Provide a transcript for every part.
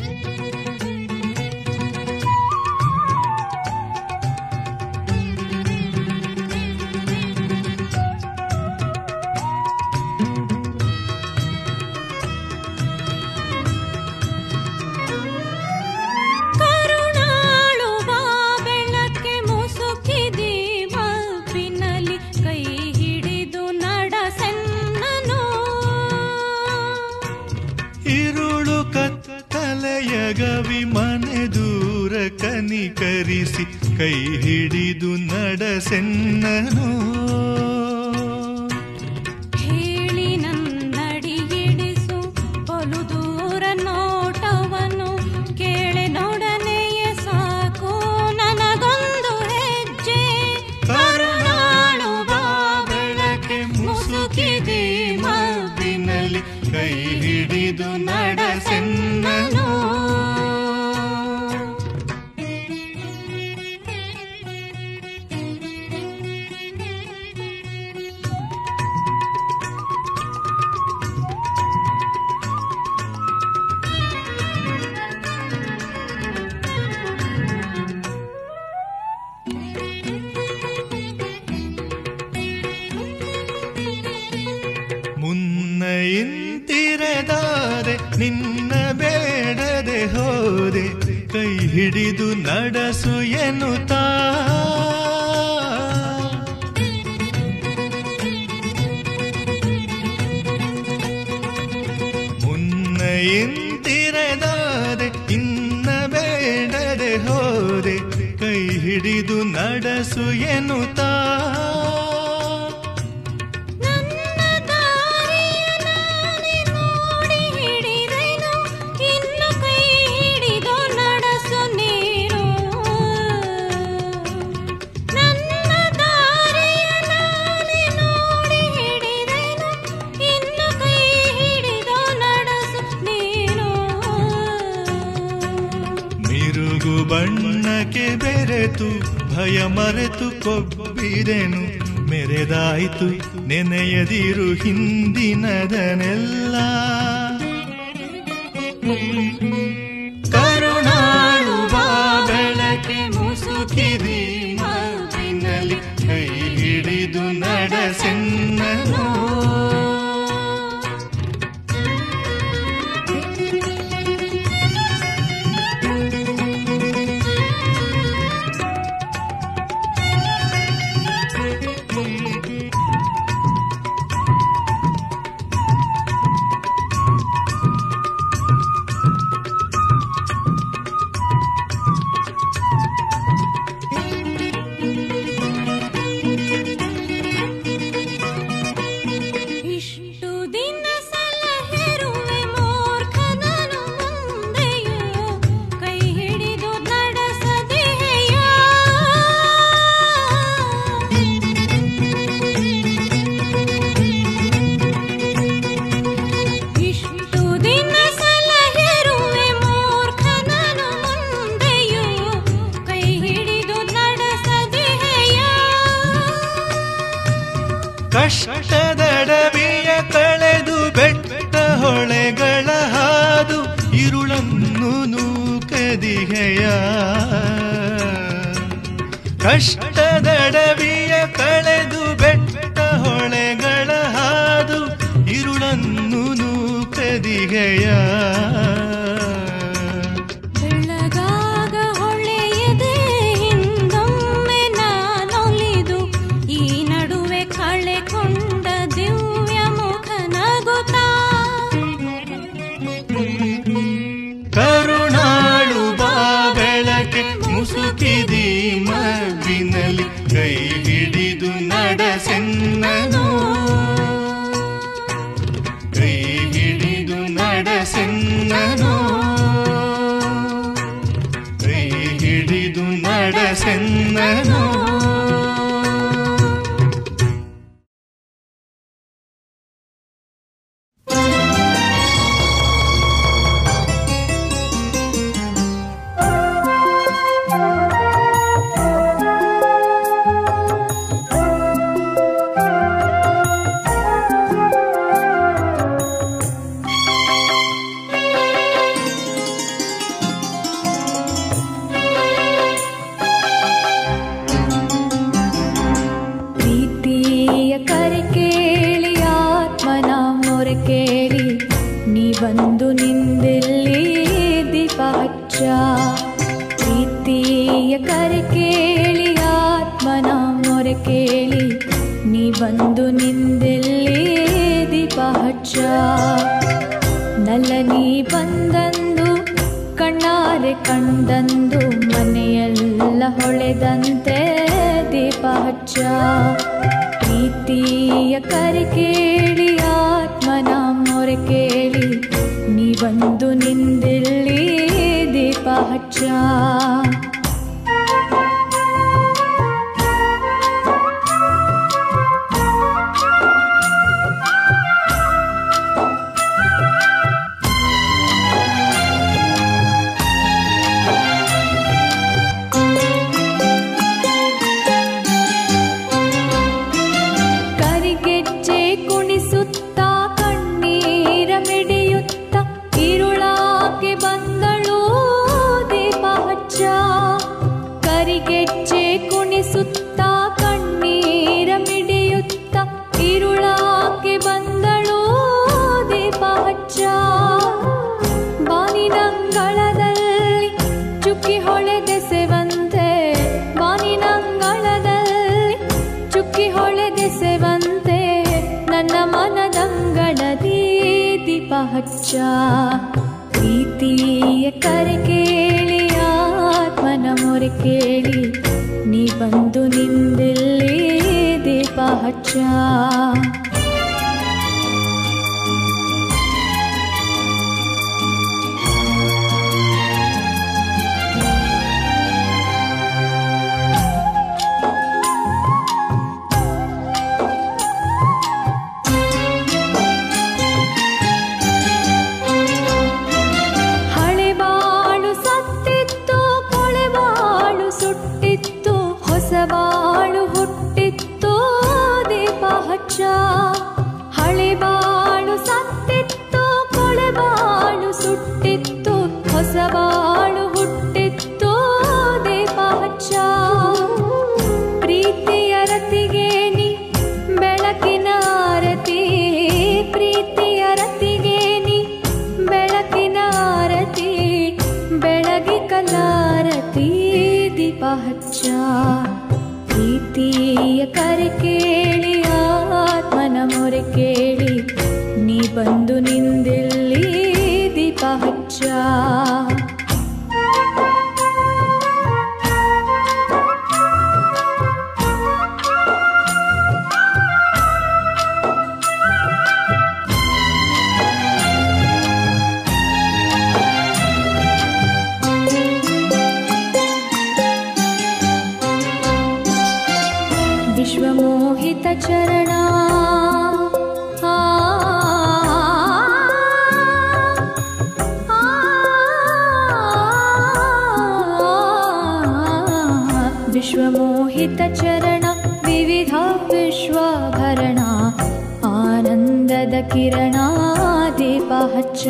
ಕರುಣಾಳುವ ಬೆಳಕೆ ಮುಸುಕಿದಿ ಮಲ್ಪಿನಲ್ಲಿ ಕೈ ಹಿಡಿದು ನಡೆಸೆನ್ನನು ഇരുളു ಕತ್ತಲೆಯ ಗವಿ ಮನೆ ದೂರ ಕನಿಕರಿಸಿ ಕೈ ಹಿಡಿದು ನಡೆಸೆನ್ನನು ಹೇಳಿ ನನ್ನಡಿ ಹಿಡಿಸು ಬಲು ದೂರ ನೋಟವನು ಕೇಳೆ ನೋಡನೆಯೇ ಸಾಕು ನನಗೊಂದು ಹೆಜ್ಜೆ ಕರುಣಾಳುವ ಬೆಳಕೆ ಮುಸುಕಿದೆ ಮಲ್ಪಿನಲ್ಲಿ ಕೈ ಹಿಡಿದು ನಡೆಸೆನ್ನನು ಮುನ್ನ ಇಂತಿರದಾದೆ ನಿನ್ನ ಬೇಡದೆ ಹೋದೆ ಕೈ ಹಿಡಿದು ನಡೆಸು ಎನ್ನುತ್ತಾ ಮುನ್ನ ಇಂತಿರದಾದೆ ಇನ್ನ ಬೇಡದೆ ಹೋದೆ ಕೈ ಹಿಡಿದು ನಡೆಸು ಎನ್ನುತ್ತಾ ನನ್ನ ದಾರಿಯ ನಾನೇ ನೋಡಿ ಹಿಡಿದೆನು ಇನ್ನು ಕೈ ಹಿಡಿದು ನಡೆಸು ನೀರು ನನ್ನ ದಾರಿಯ ನಾನೇ ನೋಡಿ ಹಿಡಿದೆನು ಇನ್ನು ಕೈ ಹಿಡಿದು ನಡೆಸು ನೀರು ಮಿರುಗು ಬಣ್ಣಕ್ಕೆ ಬೆರೆತು ಭಯ ಮರೆತು ಕೊಬ್ಬಿದೆನು ಮೆರೆದಾಯಿತು ನೆನೆಯದಿರು ಹಿಂದಿನದನೆಲ್ಲ ಕರುಣಾಳುವ ಬೆಳಕೆ ಮುಸುಕಿರಿ ಮಲ್ಪಿನಲ್ಲಿ ಕೈ ಹಿಡಿದು ನಡೆಸೆನ್ನನು ಇಷ್ಟು ದಿನ ಸಲಹೆರುವೆ ಮೂರ್ಖನನು ಮುಂದೆಯೂ ಕೈ ಹಿಡಿದು ನಡೆಸದೆಯ ಇಷ್ಟು ದಿನ ಸಲಹೆರುವೆ ಮೂರ್ಖನನು ಮುಂದೆಯೂ ಕೈ ಹಿಡಿದು ನಡೆಸದೆಯ ಕಷ್ಟದಡವಿಯ ಕಳೆದು ಬೆಟ್ಟ ಹೊಳೆಗಳ ಹಾದು ಇರುಳನ್ನು ನೂಕದಿಗೆಯ ಕಷ್ಟದಡವಿಯ ಕಳೆದು ಬೆಟ್ಟ ಹೊಳೆಗಳ ಹಾದು ಇರುಳನ್ನು ನೂಕದಿಗೆಯ ಬೆಳಗಾಗ ಹೊಳೆಯದೆ ಹಿಂದೊಮ್ಮೆ ನಾನೊಲಿದು ಈ ನಡುವೆ ಕಳೆಕೊಂಡ ದಿವ್ಯ ಮುಖ ನಗುತ್ತಾ ಕರುಣಾಳುವ ಬೆಳಕೆ ಮುಸುಕಿದಿ ಮಬ್ಬಿನಲ್ಲಿ ಕೈ ಹಿಡಿದು ನಡೆಸೆನ್ನನು ಕೈ ಹಿಡಿದು ನಡೆಸೆನ್ನನು ಕೈ ಹಿಡಿದು ನಡೆಸೆನ್ನನು ನಿಂದಿಲ್ಲಿ ದೀಪ ಹಚ್ಚ ಪ್ರೀತಿಯ ಕರೆ ಕೇಳಿ ಆತ್ಮನ ಮೊರೆ ಕೇಳಿ ನೀ ಬಂದು ನಿಂದಿಲ್ಲಿ ದೀಪ ಹಚ್ಚ ನಲ್ಲ ನೀ ಬಂದಂದು ಕಣ್ಣಾರೆ ಕಂಡಂದು ಮನೆಯೆಲ್ಲ ಹೊಳೆದಂತೆ ದೀಪ ಹಚ್ಚ ಪ್ರೀತಿಯ ಕರೆ ಕೇಳಿ ಆತ್ಮನ ಮೊರೆ ಕೇಳಿ ನೀ ಬಂದು ನಿಂದಿಲ್ಲಿ ದೀಪ ಹಚ್ಚ ಕರಿಗೆಜ್ಜೆ ಕುಣಿಸುತ್ತ ಕಣ್ಣೀರ ಮಿಡಿಯುತ್ತ ഇരുളാക്കി ಬಂದಳು ದೀಪ ಹಚ್ಚ ಕರಿಗೆಜ್ಜೆ ಕುಣಿಸುತ್ತ ಕಣ್ಣೀರ ಮಿಡಿಯುತ್ತ ഇരുಳಾಗಿ ಬಂದಳು ದೀಪ ಹಚ್ಚ ಬಾನಿನಂಗಳದಲ್ಲಿ ಚುಕ್ಕಿ ಹೊಳೆದೆಸೆವಂತೆ ಬಾನಿನಂಗಳದಲ್ಲಿ ಚುಕ್ಕಿ ಹೊಳೆದೆಸೆವಂತೆ ನನ್ನ ಮನದಂಗಳದಿ ದೀಪ ಹಚ್ಚ ಪ್ರೀತಿಯ ಕರೆ ಕೇಳಿ ಆತ್ಮನ ಮೊರೆ ಕೇಳಿ ನೀ ಬಂದು ನಿಂದಿಲ್ಲಿ ದೀಪ ಹಚ್ಚ ಹಳೆ ಬಾಳು ಸತ್ತಿತ್ತು ಕೊಳೆ ಬಾಳು ಸುಟ್ಟಿತ್ತು ಹೊಸ ಬಾಳು ಹುಟ್ಟಿತ್ತು ದೀಪ ಹಚ್ಚ ಹಳೆ ಬಾಳು ಸತ್ತಿತ್ತು ಕೊಳೆ ಬಾಳು ಸುಟ್ಟಿತ್ತು ಹೊಸ ಬಾಳು ಹುಟ್ಟಿತ್ತು ದೀಪ ಹಚ್ಚ ಪ್ರೀತಿಯ ರತಿಗೆ ನೀ ಬೆಳಕಿನ ಆರತಿ ಪ್ರೀತಿಯ ರತಿಗೆ ನೀ ಬೆಳಕಿನ ಆರತಿ ಬೆಳಗಿ ಕಲಾರತಿ ದೀಪ ಹಚ್ಚ ಪ್ರೀತಿಯ ಕರೆ ಕೇಳಿ ಆತ್ಮನ ಮೊರೆ ಕೇಳಿ ನೀ ಬಂದು ನಿಂದಿಲ್ಲಿ ದೀಪ ಹಚ್ಚ ವಿಶ್ವಮೋಹಿತ ಚರಣ ಆ, ಆ, ವಿಶ್ವಮೋಹಿತ ಚರಣ ವಿವಿಧ ವಿಶ್ವಭರಣ ಆನಂದದ ಕಿರಣ ದೀಪ ಹಚ್ಚ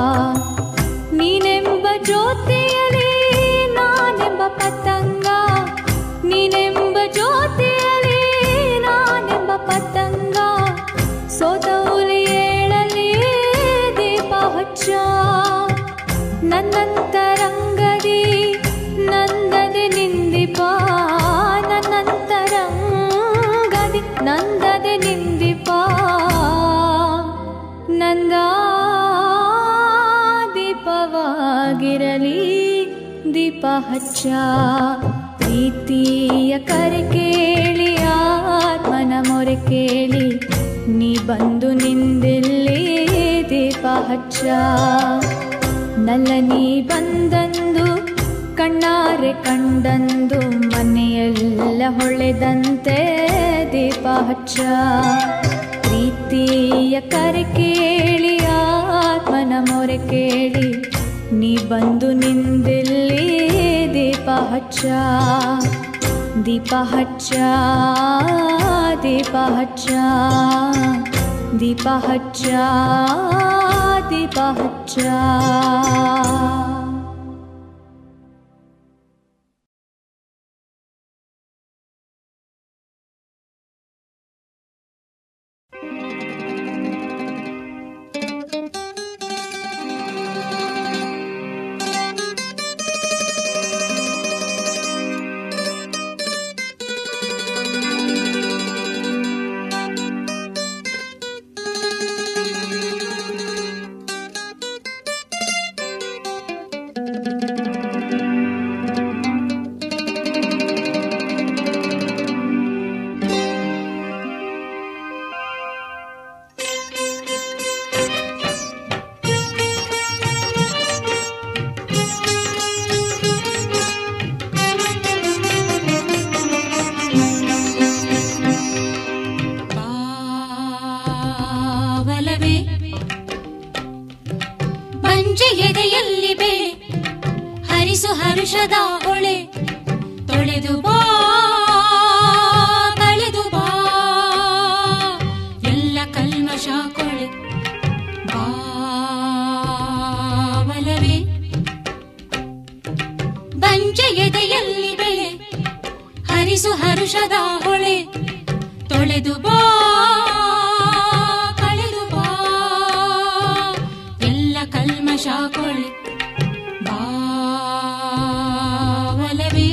ನೀನೆಂಬ ಜ್ಯೋತಿಯಲಿ ನಾನೆಂಬ ಪತಂಗ ನೀನೆಂಬ ಜ್ಯೋತಿಯಲಿ ನಾನೆಂಬ ಪತಂಗ ಸೋತೌಲಿ ಏಳಲಿ ದೀಪ ಹಚ್ಚ ನನ್ನಂತರಂಗದಿ ನಂದದೆ ನಿಂದಿಪ ನನ್ನಂತರಂಗದಿ ನಂದದೆ ನಿಂದಿಪ ನಂದ ದೀಪವಾಗಿರಲಿ ದೀಪ ಹಚ್ಚ ಪ್ರೀತಿಯ ಕರೆ ಕೇಳಿ ಆತ್ಮನ ಮೊರೆ ಕೇಳಿ ನೀ ಬಂದು ನಿಂದಿಲ್ಲಿ ದೀಪ ಹಚ್ಚ ನಲ್ಲ ನೀ ಬಂದಂದು ಕಣ್ಣಾರೆ ಕಂಡಂದು ಮನೆಯೆಲ್ಲ ಹೊಳೆದಂತೆ ದೀಪ ಹಚ್ಚ ಪ್ರೀತಿಯ ಕರೆ ಕೇಳಿ ಆತ್ಮನ ಮೊರೆ ಕೇಳಿ ನೀ ಬಂದು ನಿಂದಿಲ್ಲಿ ದೀಪ ಹಚ್ಚ ದೀಪ ಹಚ್ಚ ದೀಪ ಹಚ್ಚ ದೀಪ ಹಚ್ಚ ದೀಪ ಹಚ್ಚ ಆ ಬಾವಲವೇ ಬಂಜೆ ಎದೆಯಲ್ಲಿ ಬೆಳೆ ಹರಿಸು ಹರುಷದ ಹೊಳೆ ತೊಳೆದು ಬಾ ಕಳೆದು ಬಾ ಎಲ್ಲ ಕಲ್ಮಶ ಕೊಳೆ ಬಾವಲವೇ ಬಂಜೆ ಎದೆಯಲ್ಲಿ ಬೆಳೆ ಹರಿಸು ಹರುಷದ ಹೊಳೆ ತೊಳೆದು ಬಾ ಕಳೆದು ಬಾ ಎಲ್ಲ ಕಲ್ಮಶ ಕೊಳೆ ಬಾವಲವೇ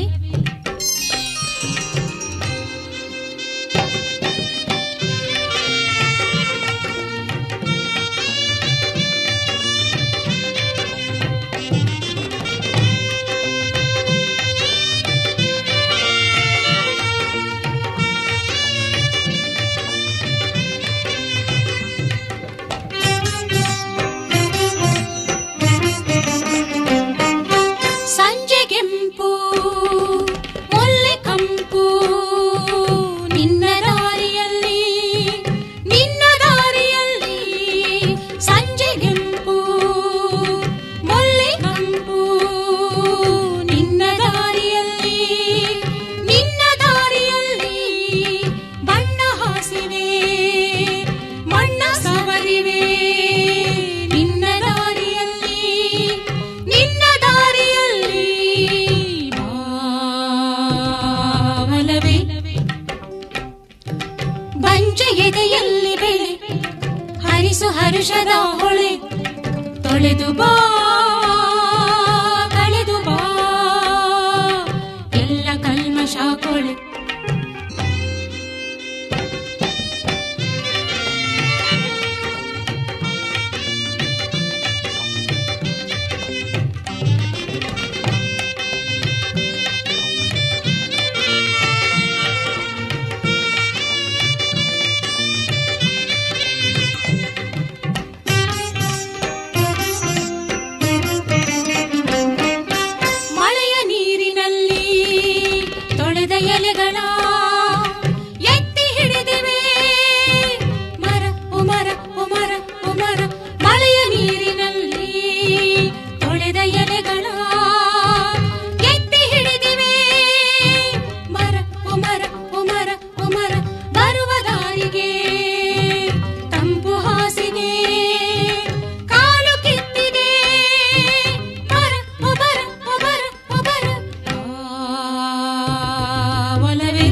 ಸಂಜೆಗೆಂಪು ಮುಲ್ಲೆ ಕಂಪು ನಿನ್ನ ದಾರಿಯಲ್ಲಿ ನಿನ್ನ ದಾರಿಯಲ್ಲಿ ಸಂಜೆಗೆಂಪು ಮುಲ್ಲೆ ಕಂಪು ನಿನ್ನ ದಾರಿಯಲ್ಲಿ ನಿನ್ನ ದಾರಿಯಲ್ಲಿ ಬಣ್ಣ ಹಾಸಿವೆ ಮಣ್ಣ ಸವರಿವೆ ನಿನ್ನ ದಾರಿಯಲ್ಲಿ ನಿನ್ನ ದಾರಿಯಲ್ಲಿ ಬಾವಲವೇ ಬಂಜ ಎದೆಯಲ್ಲಿ ಬೆಳೆ ಹರಿಸು ಹರುಷದ ಹೊಳೆ ತೊಳೆದು ಬಾ ಕಳೆದು ಬಾ ಎಲ್ಲ ಕಲ್ಮಶ ಕೊಳೆ ಮಳೆಯ ನೀರಿನಲ್ಲಿ ತೊಳೆದ ಎಲೆಗಳ ಎತ್ತಿ ಹಿಡಿದಿವೆ ಮರ ಉಮರ ಉಮರ ಉಮರ ಮಳೆಯ ನೀರಿನಲ್ಲಿ ತೊಳೆದ ಎಲೆಗಳ ಎತ್ತಿ ಹಿಡಿದಿವೆ ಮರ ಉಮರ ಉಮರ ಉಮರ ಬರುವ ದಾರಿಗೆ ತಂಪು ಹಾಸಿಗೆ ಕಾಲು ಕಿತ್ತಿದೆ ಮರ ಉಮರ ಉಮರ ಉಮರ ಒಲವೇ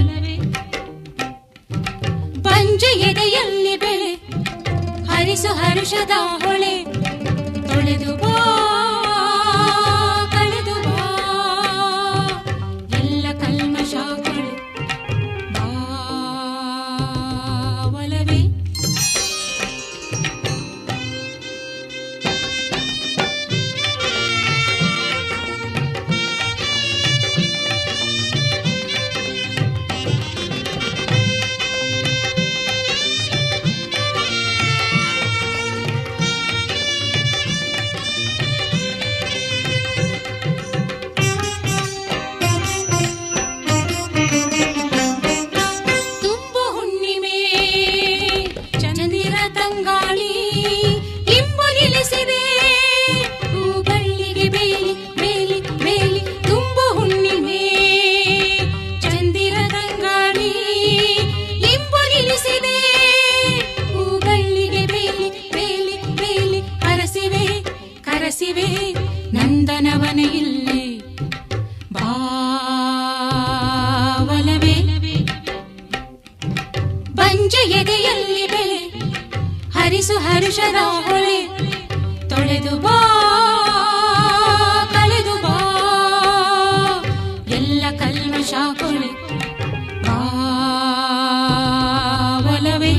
ಪಂಜೆ ಎದೆಯಲ್ಲಿ ಬೆಳೆ ಹರಿಸು ಹರುಷದ ಹೊಳೆ ತೊಳೆದು ಬಾ ಕಳೆದು ಬಾ ಎಲ್ಲ ಕಲ್ಮಶ ಕೊಳೆ ಬಾವಲವೇ ತುಂಬು ಹುಣ್ಣಿಮೆ ಚಂದಿರ ತಂಗಾಳಿ ಇಂಬು ನಿಲ್ಲಿಸಿದೆ ಹೂಬಳ್ಳಿಗೆ ಬೇಲಿ ಬೇಲಿ ಬೇಲಿ ತುಂಬು ಹುಣ್ಣಿಮೆ ಚಂದಿರ ತಂಗಾಳಿ ಇಂಬು ನಿಲ್ಲಿಸಿದೆ ಹೂಬಳ್ಳಿಗೆ ಬೇಲಿ ಬೇಲಿ ಬೇಲಿ ಕರಸಿವೆ ಕರಸಿವೆ ನಂದನವನ ಇಲ್ಲಿ ಬಾವಲವೇ ಬಂಜ ಎದೆಯಲ್ಲಿ ಬೆಳೆ ಹರಿಸು ಹರುಷದ ಹೊಳೆ ತೊಳೆದು ಬಾ ಕಳೆದು ಬಾ ಎಲ್ಲ ಕಲ್ಮಶ ಕೊಳೆ ಬಾವಲವೇ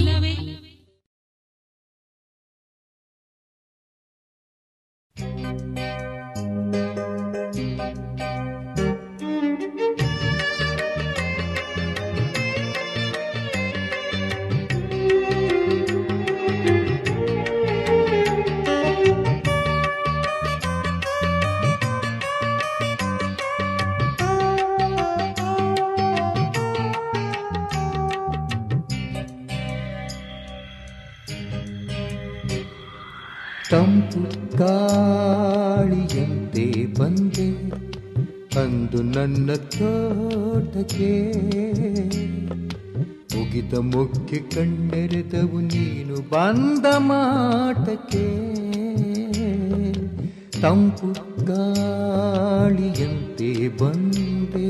ತಂಪು ಗಾಳಿಯಂತೆ ಬಂದೆ ಅಂದು ನನ್ನ ತೋಟಕ್ಕೆ ಮುಗಿದ ಮುಖ್ಯ ಕಣ್ಣೆರೆದವು ನೀನು ಬಂದ ಮಾಟಕ್ಕೆ ತಂಪು ಗಾಳಿಯಂತೆ ಬಂದೆ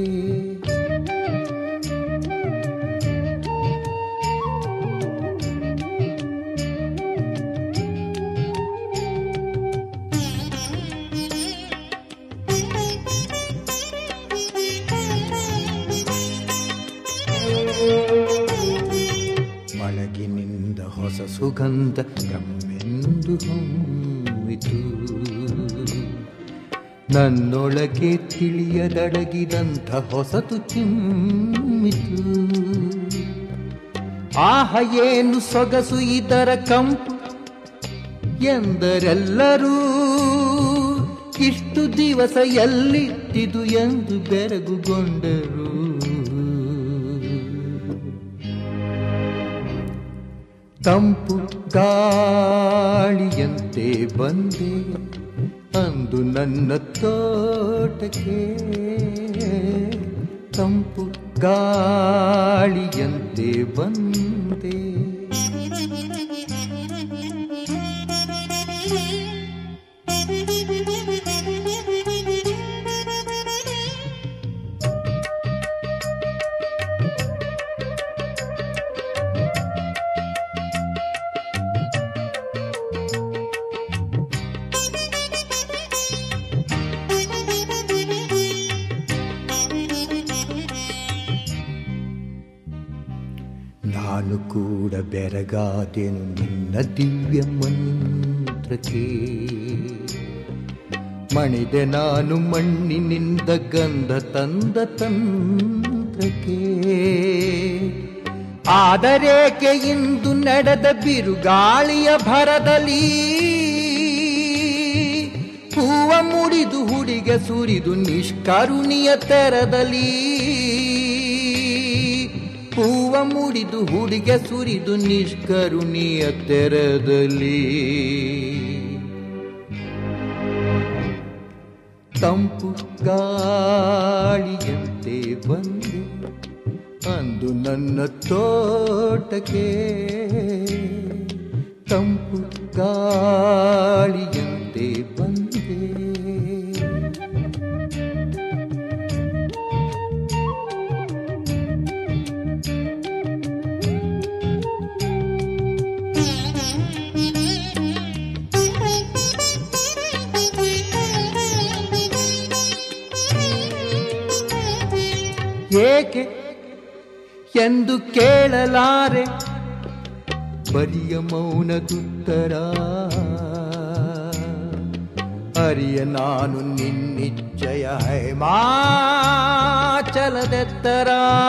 ಒಳಗಿನಿಂದ ಹೊಸ ಸುಗಂಧ ಗಮ್ಮೆಂದು ಹೊಮ್ಮಿತು ನನ್ನೊಳಗೆ ತಿಳಿಯದಡಗಿದಂಥ ಹೊಸತು ಚಿಮ್ಮಿತು ಆಹ ಏನು ಸೊಗಸು ಇದರ ಕಂಪು ಎಂದರೆಲ್ಲರೂ ಇಷ್ಟು ದಿವಸ ಎಲ್ಲಿಟ್ಟಿದು ಎಂದು ಬೆರಗುಗೊಂಡರು ತಂಪು ಗಾಳಿಯಂತೆ ಬಂದೆ ಅಂದು ನನ್ನ ತೋಟಕ್ಕೆ ತಂಪು ಗಾಳಿಯಂತೆ ಬಂದೆ ನಾನು ಕೂಡ ಬೆರಗಾದೆನು ನಿನ್ನ ದಿವ್ಯ ಮಂತ್ರಕ್ಕೆ ಮಣಿದೆ ನಾನು ಮಣ್ಣಿನಿಂದ ಗಂಧ ತಂದ ತಂತ್ರಕ್ಕೆ ಆದರೇಕೆ ಇಂದು ನಡೆದ ಬಿರುಗಾಳಿಯ ಭರದಲ್ಲಿ ಹೂವ ಮುಡಿದು ಹುಡಿಗೆ ಸುರಿದು ನಿಷ್ಕರುಣಿಯ ತೆರದಲ್ಲಿ ಹೂವ ಮುಡಿದು ಹುಡಿಗೆ ಸುರಿದು ನಿಷ್ಕರುಣಿಯ ತೆರದಲ್ಲಿ ತಂಪು ಗಾಳಿಯಂತೆ ಬಂದೆ ಅಂದು ನನ್ನ ತೋಟಕ್ಕೆ ತಂಪು ಗಾಳಿಯಂತೆ ಬಂದೆ ಏಕೆ ಎಂದು ಕೇಳಲಾರೆ ಬರಿಯ ಮೌನದುತ್ತರ ಅರಿಯ ನಾನು ನಿನ್ನಿಚ್ಚಯ ಹೇಮಾಚಲದೆತ್ತರ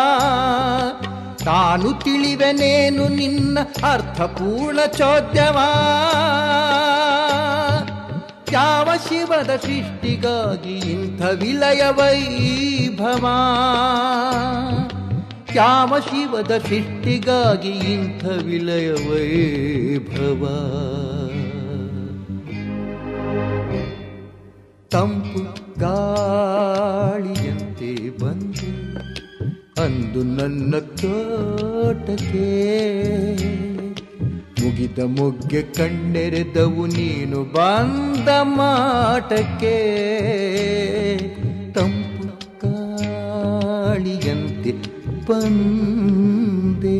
ತಾನು ತಿಳಿವೆನೇನು ನಿನ್ನ ಅರ್ಥಪೂರ್ಣ ಚೋದ್ಯವಾ ಯಾವ ಶಿವದ ಸೃಷ್ಟಿಗಾಗಿ ಇಂಥ ವಿಲಯ ವೈಭವ ಯಾವ ಶಿವದ ಸೃಷ್ಟಿಗಾಗಿ ಇಂಥ ವಿಲಯ ವೈಭವ ತಂಪು ಗಾಳಿಯಂತೆ ಬಂದು ಅಂದು ನನ್ನ ತೋಟಕ್ಕೆ ಮುಗಿದ ಮೊಗ್ಗೆ ಕಣ್ಣೆರೆದವು ನೀನು ಬಂದ ಮಾಟಕ್ಕೆ ತಂಪು ಗಾಳಿಯಂತೆ ಬಂದೆ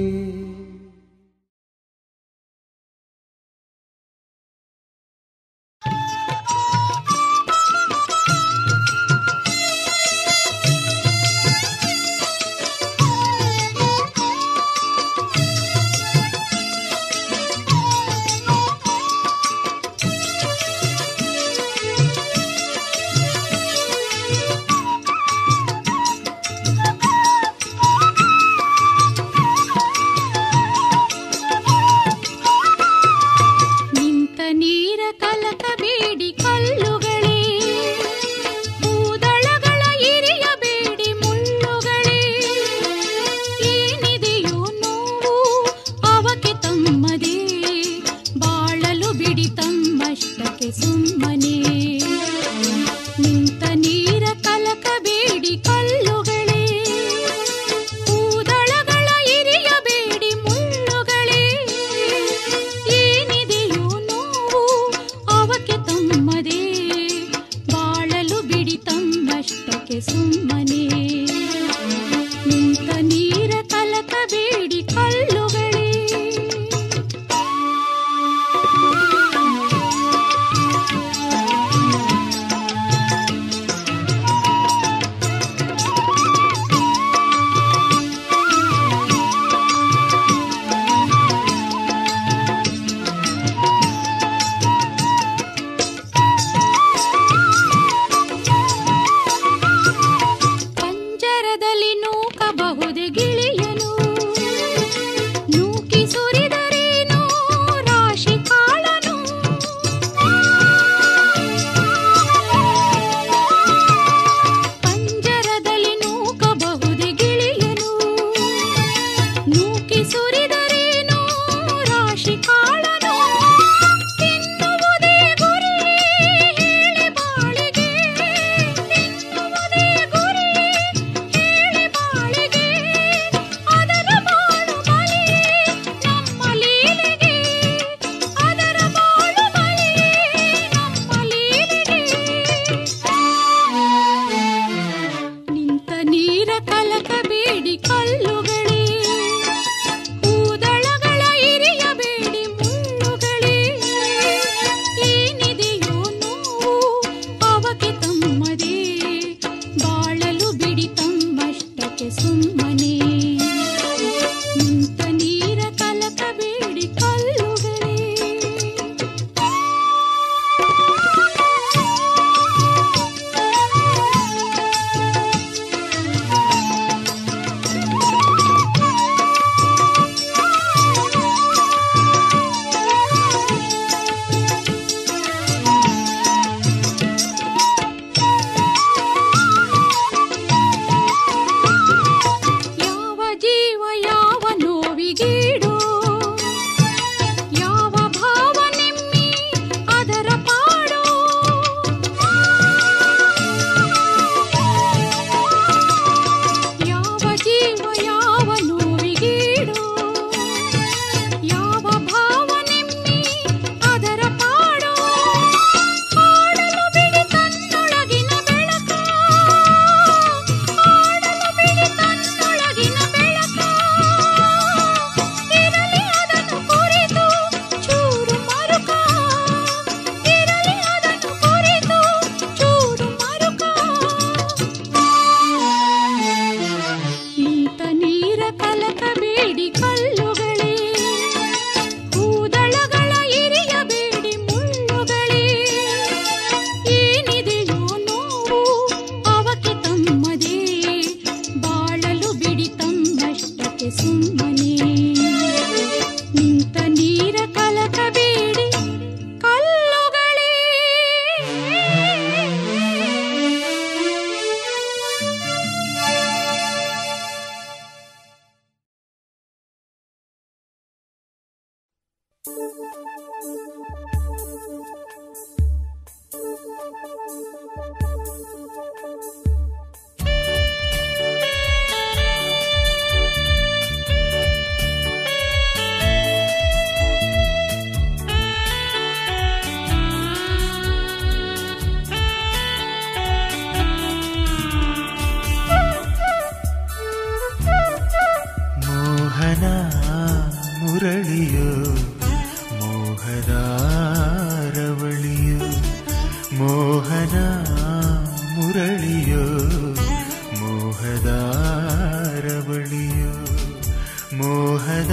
ಮೋಹನ ಮುರಳಿಯೋ ಮೋಹದ ರವಳಿಯೋ ಮೋಹದ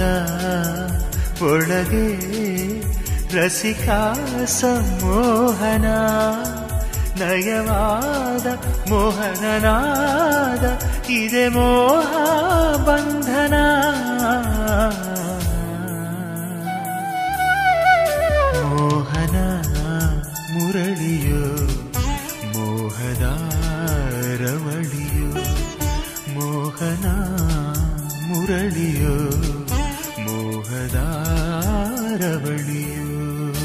ಒಳಗೆ ರಸಿಕ ಸಮೋಹನ ನಯವಾದ ಮೋಹನನಾದ ಇದೆ ಮೋಹ ಬಂಧನ ಮೋಹನ ಮುರಳಿಯೋ ಮೋಹದ ರವಳಿಯೋ ಮೋಹನ ಮುರಳಿಯೋ ಮೋಹದ ರವಳಿಯೋ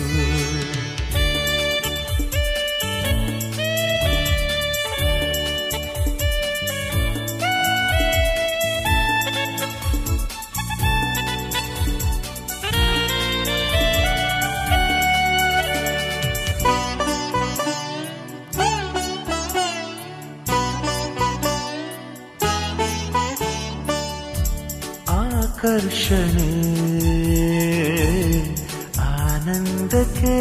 ಆಕರ್ಷಣೆ ಆನಂದಕ್ಕೆ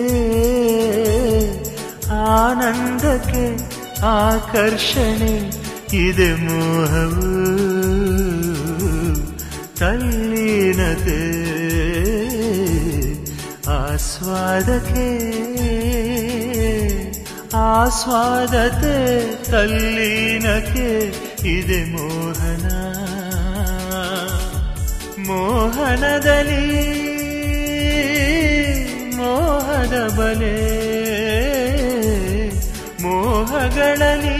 ಆನಂದಕ್ಕೆ ಆಕರ್ಷಣೆ ಇದೆ ಮೋಹವು ತಲ್ಲೀನತೆ ಆಸ್ವಾದಕ್ಕೆ ಆಸ್ವಾದತೆ ತಲ್ಲೀನಕ್ಕೆ ಇದೆ ಮೋಹನ ಮೋಹನದಲ್ಲಿ ಮೋಹದ ಬಲೆ ಮೋಹಗಳಲ್ಲಿ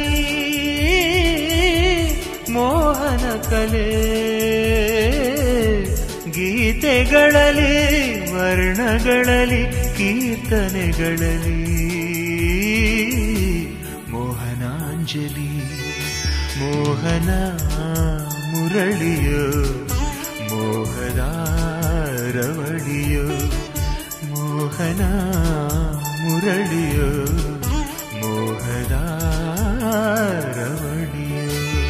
ಮೋಹನ ಕಲೆ ಗೀತೆಗಳಲ್ಲಿ ವರ್ಣಗಳಲ್ಲಿ ಕೀರ್ತನೆಗಳಲ್ಲಿ ಮೋಹನಾಂಜಲಿ ಮೋಹನ ಮುರಳಿಯೋ ಮೋಹದ ರವಳಿಯೋ ಮೋಹನ ಮುರಳಿಯೋ ಮೋಹದ ರವಳಿಯೋ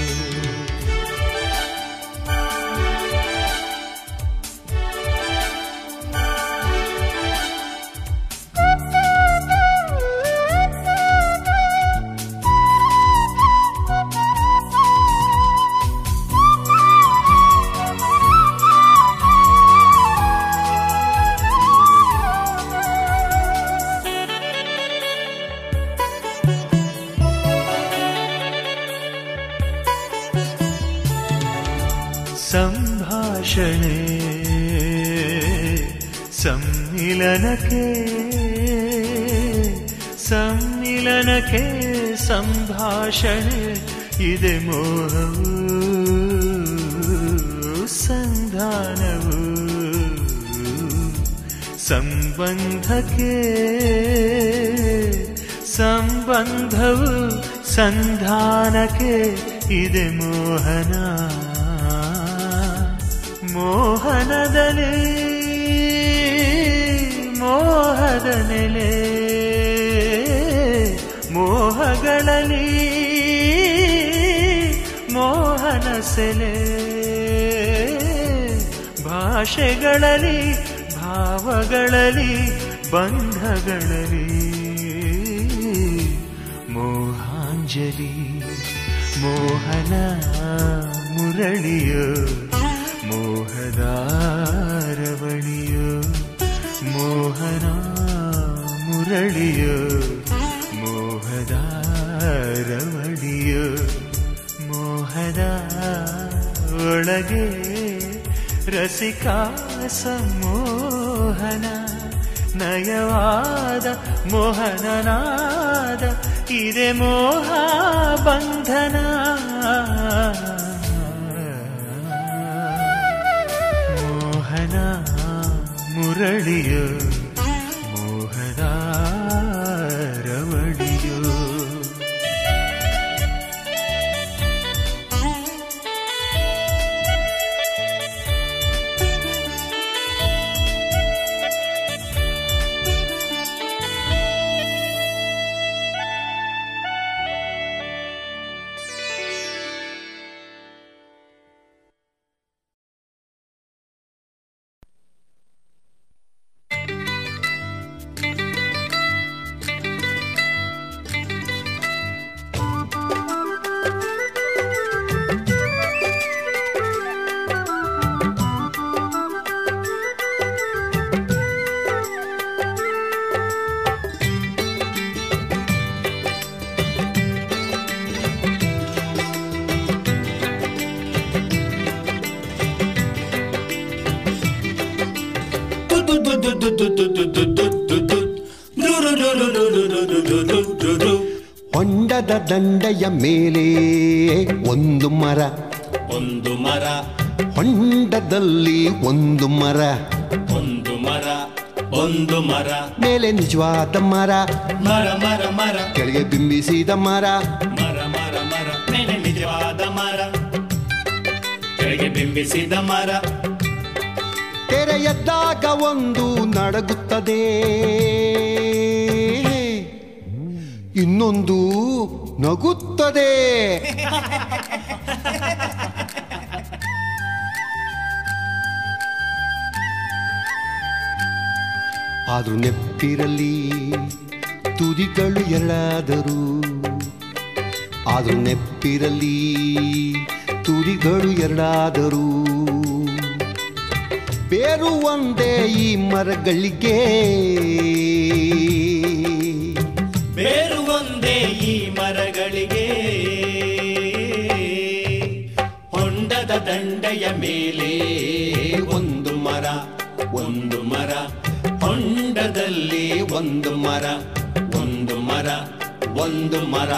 ಸಂಭಾಷಣೆ ಸಮ್ಮಿಲನಕ್ಕೆ ಸಮ್ಮಿಲನಕ್ಕೆ ಸಂಭಾಷಣೆ ಇದೆ ಮೋಹವು ಸಂಧಾನವು ಸಂಬಂಧಕ್ಕೆ ಸಂಬಂಧವು ಸಂಧಾನಕ್ಕೆ ಇದೆ ಮೋಹನ ಮೋಹನದಲ್ಲಿ ಮೋಹದ ನೆಲೆ ಮೋಹಗಳಲ್ಲಿ ಮೋಹನ ಸೆಲೆ ಭಾಷೆಗಳಲ್ಲಿ ಭಾವಗಳಲ್ಲಿ ಬಂಧಗಳಲ್ಲಿ ಮೋಹಾಂಜಲಿ ಮೋಹನ ಮುರಳಿಯೋ ಮೋಹದ ರವಳಿಯೋ ಮೋಹನ ಮುರಳಿಯೋ ಮೋಹದ ರವಳಿಯೋ ಮೋಹದ ಒಳಗೆ ರಸಿಕ ಸಮೋಹನ ನಯವಾದ ಮೋಹನನಾದ ಇದೆ ಮೋಹ ಬಂಧನ ಮೋಹನ ಮುರಳಿಯೋ ಮೋಹದ ರವಳಿಯೋ ಿ ಹೊಂಡದ ದಂಡೆಯ ಮೇಲೆ ಒಂದು ಮರ ಒಂದು ಮರ ಹೊಂಡದಲ್ಲಿ ಒಂದು ಮರ ಒಂದು ಮರ ಒಂದು ಮರ ಮೇಲೆ ನಿಜವಾದ ಮರ ಮರ ಮರ ಮರ ಕೆಳಗೆ ಬಿಂಬಿಸಿದ ಮರ ಮರ ಮರ ಮರ ಮೇಲೆ ನಿಜವಾದ ಮರ ಕೆಳಗೆ ಬಿಂಬಿಸಿದ ಮರ ತೆರೆಯದ್ದಾಗ ಒಂದು ನಡಗುತ್ತದೆ ಇನ್ನೊಂದು ನಗುತ್ತದೆ ಆದ್ರೂ ನೆಪ್ಪಿರಲಿ ತುದಿಗಳು ಎರಡಾದರೂ ಆದ್ರೂ ನೆಪ್ಪಿರಲಿ ತುದಿಗಳು ಎರಡಾದರೂ ಬೇರು ಒಂದೇ ಈ ಮರಗಳಿಗೆ ಬೇರು ಒಂದೇ ಈ ಮರಗಳಿಗೆ ಹೊಂಡದ ದಂಡೆಯ ಮೇಲೆ ಒಂದು ಮರ ಒಂದು ಮರ ಹೊಂಡದಲ್ಲಿ ಒಂದು ಮರ ಒಂದು ಮರ ಒಂದು ಮರ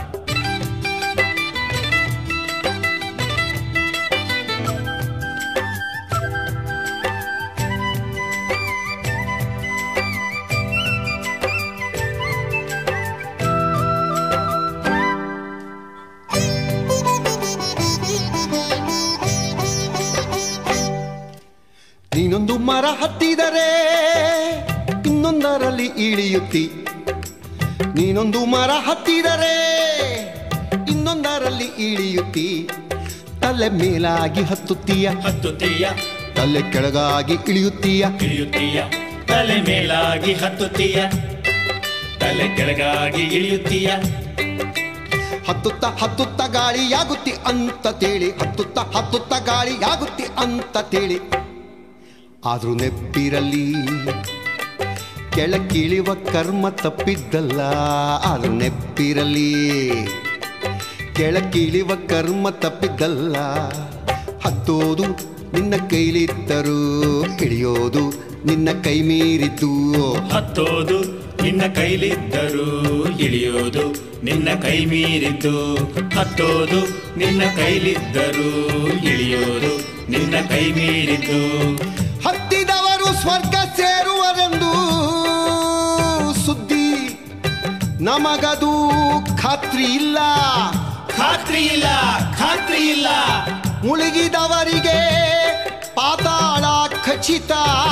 ನೀನೊಂದು ಮರ ಹತ್ತಿದರೆ ಇನ್ನೊಂದರಲ್ಲಿ ಇಳಿಯುತ್ತಿ ನೀನೊಂದು ಮರ ಹತ್ತಿದರೆ ಇನ್ನೊಂದರಲ್ಲಿ ಇಳಿಯುತ್ತಿ ತಲೆ ಮೇಲಾಗಿ ಹತ್ತುತ್ತೀಯ ಹತ್ತುತ್ತೀಯ ತಲೆ ಕೆಳಗಾಗಿ ಇಳಿಯುತ್ತೀಯ ಇಳಿಯುತ್ತೀಯ ತಲೆ ಮೇಲಾಗಿ ಹತ್ತುತ್ತೀಯ ತಲೆ ಕೆಳಗಾಗಿ ಇಳಿಯುತ್ತೀಯ ಹತ್ತುತ್ತ ಹತ್ತುತ್ತ ಗಾಳಿಯಾಗುತ್ತಿ ಅಂತ ತೇಳಿ ಹತ್ತುತ್ತ ಹತ್ತುತ್ತ ಗಾಳಿಯಾಗುತ್ತಿ ಅಂತ ತೇಳಿ ಆದ್ರೂ ನೆಪ್ಪಿರಲಿ ಕೆಳಗಿಳಿಯುವ ಕರ್ಮ ತಪ್ಪಿದ್ದಲ್ಲ ಆದ್ರೂ ನೆಪ್ಪಿರಲಿ ಕೆಳಗಿಳಿಯುವ ಕರ್ಮ ತಪ್ಪಿದ್ದಲ್ಲ ಹತ್ತೋದು ನಿನ್ನ ಕೈಲಿದ್ದರು ಇಳಿಯೋದು ನಿನ್ನ ಕೈ ಮೀರಿದ್ದು ಹತ್ತೋದು ನಿನ್ನ ಕೈಲಿದ್ದರೂ ಇಳಿಯೋದು ನಿನ್ನ ಕೈ ಮೀರಿದ್ದು ಹತ್ತೋದು ನಿನ್ನ ಕೈಲಿದ್ದರೂ ಇಳಿಯೋದು ನಿನ್ನ ಕೈ ಮೀರಿದ್ದು ಹತ್ತಿದವರು ಸ್ವರ್ಗ ಸೇರುವರೆಂದು ಸುದ್ದಿ ನಮಗದು ಖಾತ್ರಿ ಇಲ್ಲ ಖಾತ್ರಿ ಇಲ್ಲ ಖಾತ್ರಿ ಇಲ್ಲ ಮುಳುಗಿದವರಿಗೆ ಪಾತಾಳ ಖಚಿತ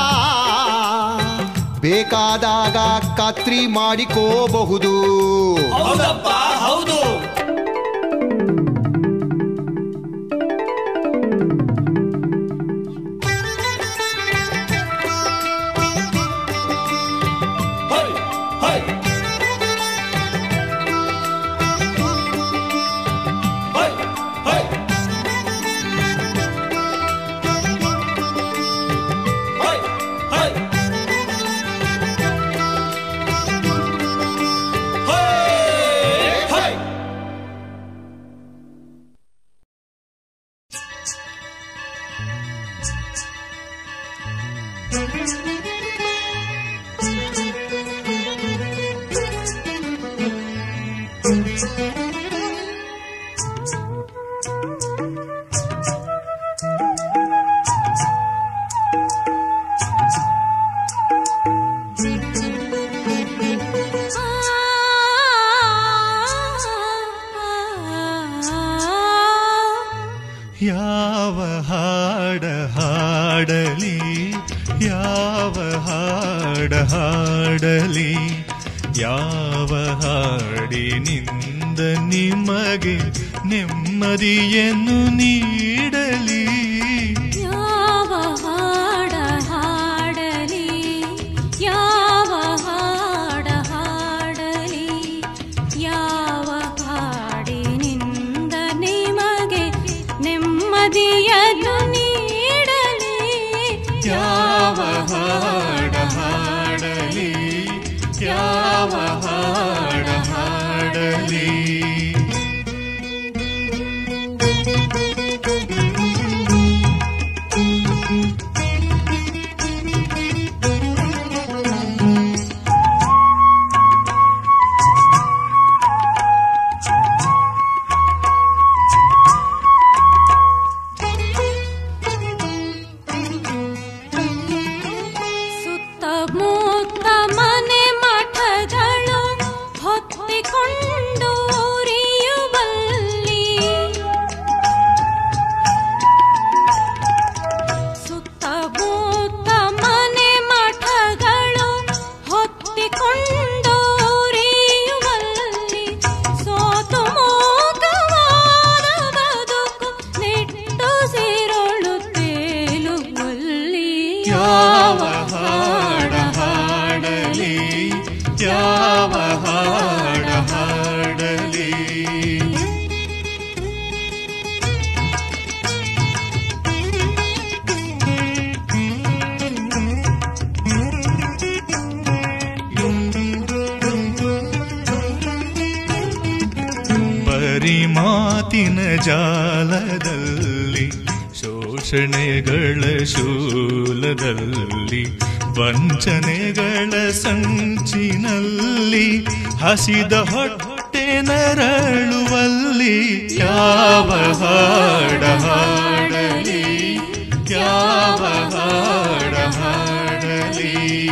ಬೇಕಾದಾಗ ಖಾತ್ರಿ ಮಾಡಿಕೋಬಹುದು ಹೌದಪ್ಪ ಹೌದು ಹೈ, ಹೈ. ಹೈ, ಹೈ. ಹೈ, ಹೈ. ಹೈ, ಹೈ. ಯಾವ ಹಾಡ ಹಾಡಲಿ ಯಾವ ಹಾಡ ಹಾಡಲಿ ಯಾವ ಹಾಡಿನಿಂದ ನಿಮಗೆ ನೆಮ್ಮದಿಯನ್ನು ನೀಡಲಿ ಯಾವ ಹಾಡ ಹಾಡಲಿ ಯಾವ ಹಾಡ ಹಾಡಲಿ ಯಾವ ಹಾಡಿನಿಂದ ನಿಮಗೆ ನೆಮ್ಮದಿಯನ್ನು ನೀಡಲಿ ಯಾವ ಹಾಡ ಹಾಡಲಿ ಯಾವ ಹಾಡ ಹಾಡಲಿ ಬರಿ ಮಾತಿನ ಜಾಲದಲ್ಲಿ ಶೋಷಣೆಗಳ ಶೂಲದಲ್ಲಿ ವಂಚನೆಗಳ ಸಂಚಿನಲ್ಲಿ ಹಸಿದ ಹೊಟ್ಟೆ ನರಳುವಲ್ಲಿ ಯಾವ ಹಾಡ ಹಾಡಲಿ ಯಾವ ಹಾಡ ಹಾಡಲಿ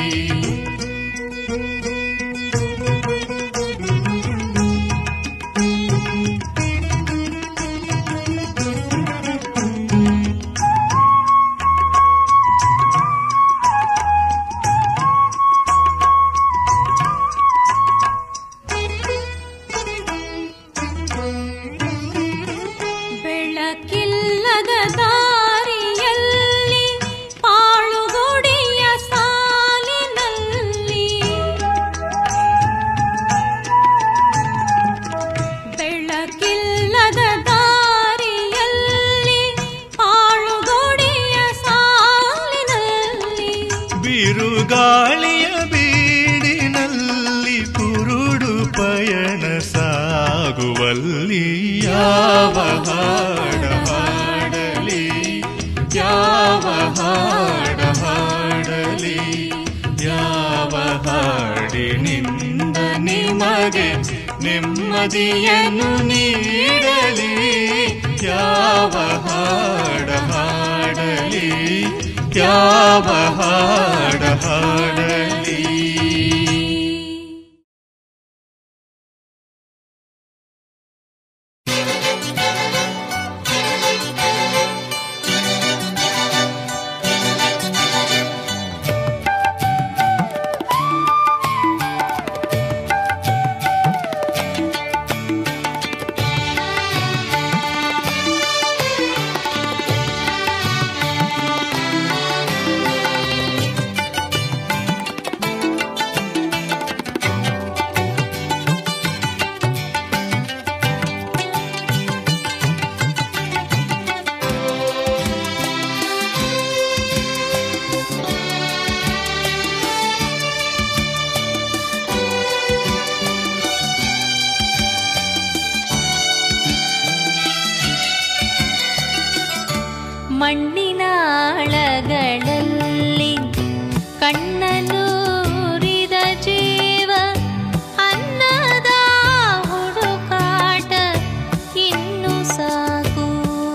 ಬೆಳಕಿಲ್ಲದ ದಾರಿಯಲ್ಲಿ ಪಾಳುಗುಡಿಯ ಸಾಲಿನಲ್ಲಿ ಬೆಳಕಿಲ್ಲದ ದಾರಿಯಲ್ಲಿ ಪಾಳುಗುಡಿಯ ಸಾಲಿನಲ್ಲಿ ಬಿರುಗಾಳಿಯ ಬೀಡಿನಲ್ಲಿ ಕುರುಡು ಪಯಣ ಸಾಗುವಲ್ಲಿ ಯಾವ ಹಾಡ ಹಾಡಲಿ ಯಾವ ಹಾಡ ಹಾಡಲಿ ಯಾವ ಹಾಡಿನಿಂದ ನಿಮಗೆ ನೆಮ್ಮದಿಯನ್ನು ನೀಡಲಿ ಯಾವ ಹಾಡ ಹಾಡಲಿ ಯಾವ ಹಾಡ ಹಾಡಲಿ ಮಣ್ಣಿನಾಳಗಳಲ್ಲಿ ಕಣ್ಣನೂರಿದ ಜೀವ ಅನ್ನದ ಹುಡುಕಾಟ ಇನ್ನು ಸಾಕು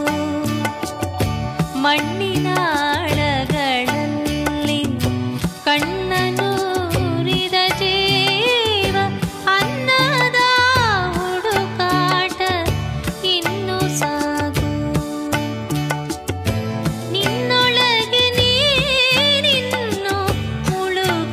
ಮಣ್ಣಿನಾಳಗಳಲ್ಲಿ ಕಣ್ಣನೂರಿದ ಜೀವ ಅನ್ನದ ಹುಡುಕಾಟ ಇನ್ನು ಸಾಕು ನಿನ್ನೊಳಗೆ ನೀನಿನ್ನು ಮುಳುಗಿರುವಾಗ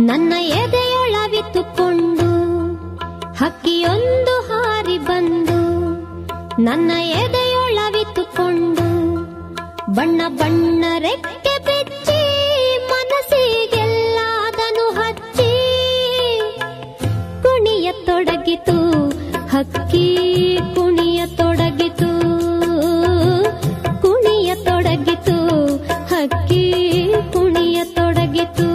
ನನ್ನ ಎದೆಯೊಳವಿತ್ತುಕೊಂಡು ಹಕ್ಕಿಯೊಂದು ಹಾರಿ ಬಂದು ನನ್ನ ಎದೆಯೊಳವಿತ್ತುಕೊಂಡು ಬಣ್ಣ ಬಣ್ಣ ರೆಕ್ಕೆ ಬೆಚ್ಚಿ ಮನಸ್ಸಿಗೆಲ್ಲ ಅದನ್ನು ಹಚ್ಚಿ ಕುಣಿಯ ತೊಡಗಿತು ಹಕ್ಕಿ ಕುಣಿಯ ತೊಡಗಿತು ಕುಣಿಯ ತೊಡಗಿತು ಹಕ್ಕಿ ಕುಣಿಯ ತೊಡಗಿತು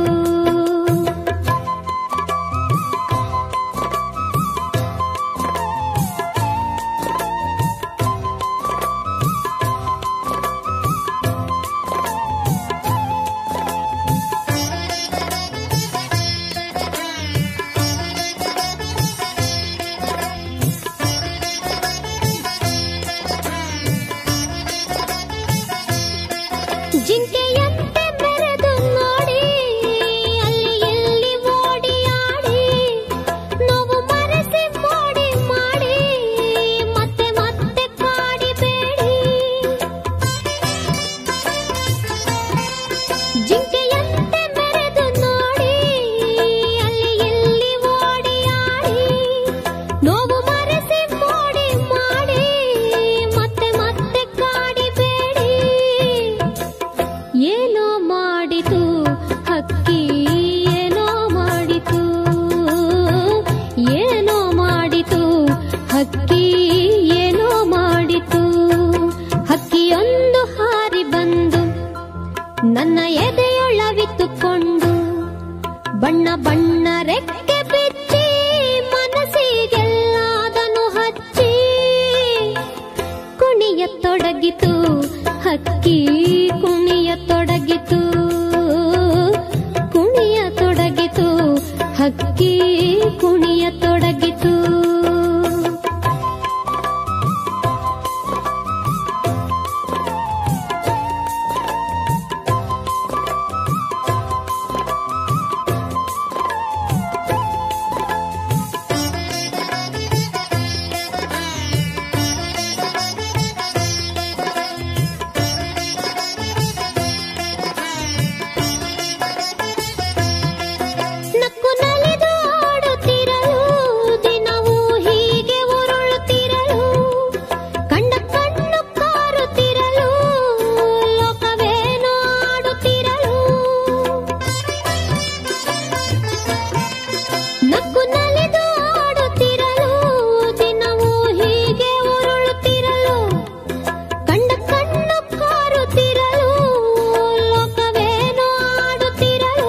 ಜಿಂಕೆಯಂತೆ ಬೆರೆದು ನೋಡಿ ಅಲ್ಲಿ ಎಲ್ಲಿ ಓಡಿಯಾಡಿ ನೋವು ಮರೆಸಿ ಮೋಡಿ ಮಾಡಿ ಮತ್ತೆ ಮತ್ತೆ ಕಾಡಿಬೇಡಿ ಜಿಂಕೆಯಂತೆ ಬೆರೆದು ನೋಡಿ ಅಲ್ಲಿ ಎಲ್ಲಿ ಓಡಿಯಾಡಿ ನೋವು ಮರೆಸಿ ಮೋಡಿ ಮಾಡಿ ಮತ್ತೆ ಮತ್ತೆ ಕಾಡಿಬೇಡಿ ಏನೋ ಮಾಡಿತು ಹಕ್ಕಿ ಏನೋ ಮಾಡಿತು ಏನೋ ಮಾಡಿತು ಹಕ್ಕಿ ಏನೋ ಮಾಡಿತು ಹಕ್ಕಿಯೊಂದು ಹಾರಿ ಬಂದು ನನ್ನ ಎದೆಯೊಳವಿತ್ತುಕೊಂಡು ಬಣ್ಣ ಬಣ್ಣ ರೆಕ್ಕೆ ಬಿಚ್ಚಿ ಮನಸ್ಸಿಗೆಲ್ಲ ಅದನ್ನು ಹಚ್ಚಿ ಕುಣಿಯ ತೊಡಗಿತು ಹಕ್ಕಿ ಕುಣಿಯ ತೊಡಗಿತು ಕುಣಿಯ ತೊಡಗಿತು ಹಕ್ಕಿ ಕುಣಿಯ ತೊಡಗಿತು ನಕ್ಕು ನಲಿದು ಆಡುತ್ತಿರಲು ದಿನವೂ ಹೀಗೆ ಉರುಳುತ್ತಿರಲು ಕಂಡ ಕಣ್ಣು ಕಾರುತ್ತಿರಲು ಲೋಕವೇನೋ ಆಡುತ್ತಿರಲು ನಕ್ಕು ನಲಿದು ಆಡುತ್ತಿರಲು ದಿನವೂ ಹೀಗೆ ಉರುಳುತ್ತಿರಲು ಕಂಡ ಕಣ್ಣು ಕಾರುತ್ತಿರಲು ಲೋಕವೇನೋ ಆಡುತ್ತಿರಲು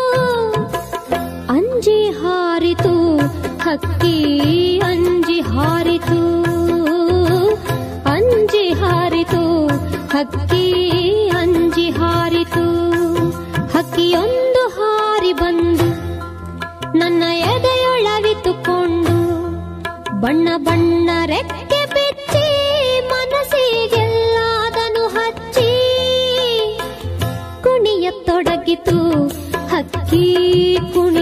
ಅಂಜಿ ಹಾರಿತು ಹಕ್ಕಿ ಅಂಜಿ ಹಾರಿತು ಅಂಜಿ ಹಾರಿತು ಹಕ್ಕಿ ಅಂಜಿ ಹಾರಿತು ಹಕ್ಕಿಯೊಂದು ಹಾರಿ ಬಂದು ನನ್ನ ಎದೆಯೊಳವಿತ್ತುಕೊಂಡು ಬಣ್ಣ ಬಣ್ಣ ರೆಕ್ಕೆ ಬಿಚ್ಚಿ ಮನಸ್ಸಿಗೆಲ್ಲ ಅದನ್ನು ಹಚ್ಚಿ ಕುಣಿಯ ತೊಡಗಿತು ಹಕ್ಕಿ ಕುಣಿ